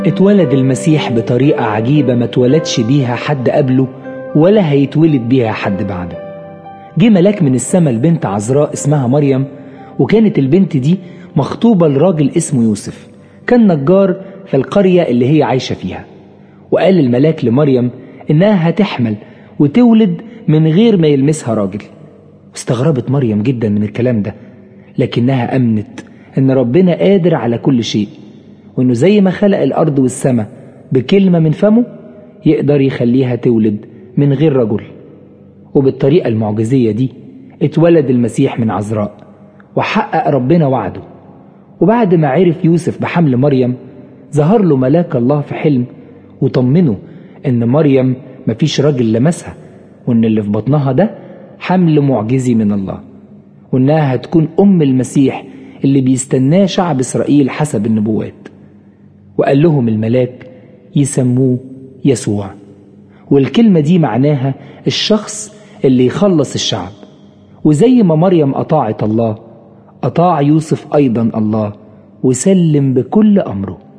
اتولد المسيح بطريقة عجيبة ما اتولدش بيها حد قبله ولا هيتولد بيها حد بعده جه ملاك من السماء لبنت عذراء اسمها مريم وكانت البنت دي مخطوبة لراجل اسمه يوسف كان نجار في القرية اللي هي عايشة فيها وقال الملاك لمريم إنها هتحمل وتولد من غير ما يلمسها راجل استغربت مريم جدا من الكلام ده لكنها أمنت إن ربنا قادر على كل شيء وإنه زي ما خلق الأرض والسماء بكلمة من فمه يقدر يخليها تولد من غير رجل وبالطريقة المعجزية دي اتولد المسيح من عذراء وحقق ربنا وعده وبعد ما عرف يوسف بحمل مريم ظهر له ملاك الله في حلم وطمنه ان مريم مفيش راجل لمسها وان اللي في بطنها ده حمل معجزي من الله وانها هتكون ام المسيح اللي بيستناه شعب اسرائيل حسب النبوات وقال لهم الملاك يسموه يسوع والكلمة دي معناها الشخص اللي يخلص الشعب وزي ما مريم أطاعت الله أطاع يوسف أيضا الله وسلم بكل أمره